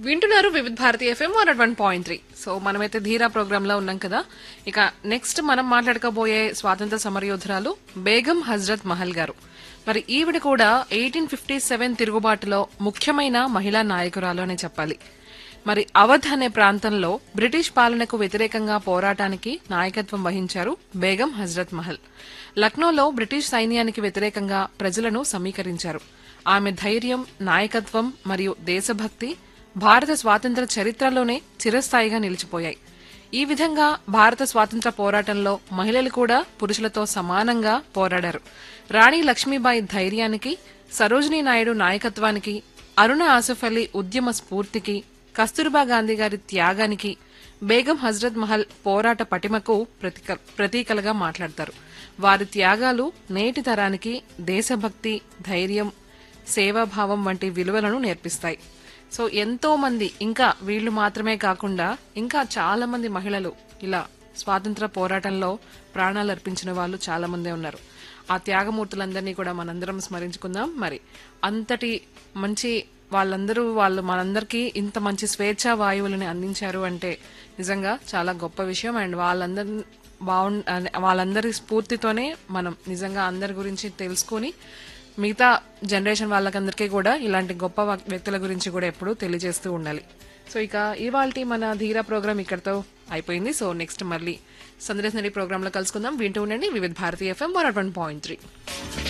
వింటున్నారు Vividh Bharati FM one one point three so మనమైతే Dheera programme లో ఉన్నాం కదా ఇక నెక్స్ట్ మనం మాట్లాడకపోయే స్వాతంత్ర సమరయోధురాలు బేగం హజ్రత్ మహల్ గారు మరి ఈవిడ కూడా ఎయిటీన్ ఫిఫ్టీ సెవెన్ తిరుగుబాటులో ముఖ్యమైన మహిళా నాయకురాలు అని చెప్పాలి మరి అవధ్ అనే ప్రాంతంలో బ్రిటిష్ పాలనకు వ్యతిరేకంగా పోరాటానికి నాయకత్వం వహించారు బేగం హజ్రత్ మహల్ లక్నోలో బ్రిటిష్ సైన్యానికి వ్యతిరేకంగా ప్రజలను సమీకరించారు ఆమె ధైర్యం నాయకత్వం మరియు దేశభక్తి భారత స్వాతంత్ర చరిత్రలోనే చిరస్థాయిగా నిలిచిపోయాయి ఈ విధంగా భారత స్వాతంత్ర పోరాటంలో మహిళలు కూడా పురుషులతో సమానంగా పోరాడారు రాణి లక్ష్మీబాయి ధైర్యానికి సరోజినీ నాయుడు నాయకత్వానికి అరుణ ఆసిఫ్ అలీ ఉద్యమ స్ఫూర్తికి కస్తూర్బా గాంధీ గారి త్యాగానికి బేగం హజ్రత్ మహల్ పోరాట పటిమకు ప్రతీక ప్రతీకలుగా మాట్లాడతారు వారి త్యాగాలు నేటి తరానికి దేశభక్తి ధైర్యం సేవాభావం వంటి విలువలను నేర్పిస్తాయి సో ఎంతో మంది ఇంకా వీళ్ళు మాత్రమే కాకుండా ఇంకా చాలా మంది మహిళలు ఇలా స్వాతంత్ర పోరాటంలో ప్రాణాలు అర్పించిన వాళ్ళు చాలా మందే ఉన్నారు ఆ త్యాగమూర్తులందరినీ కూడా మనందరం స్మరించుకుందాం మరి అంతటి మంచి వాళ్ళందరూ వాళ్ళు మనందరికీ ఇంత మంచి స్వేచ్ఛా వాయువులని అందించారు అంటే నిజంగా చాలా గొప్ప విషయం అండ్ వాళ్ళందరి బాగుండ వాళ్ళందరి స్ఫూర్తితోనే మనం నిజంగా అందరి గురించి తెలుసుకొని మిగతా జనరేషన్ వాళ్ళకందరికీ కూడా ఇలాంటి గొప్ప వక్- వ్యక్తుల గురించి కూడా ఎప్పుడూ తెలియజేస్తూ ఉండాలి సో ఇక ఇవాల్టి మన ధీరా ప్రోగ్రామ్ ఇక్కడతో అయిపోయింది సో నెక్స్ట్ మళ్ళీ సందేశ్ నడి ప్రోగ్రామ్ లో కలుసుకుందాం వింటూ ఉండండి Vividh Bharatiya FM one point three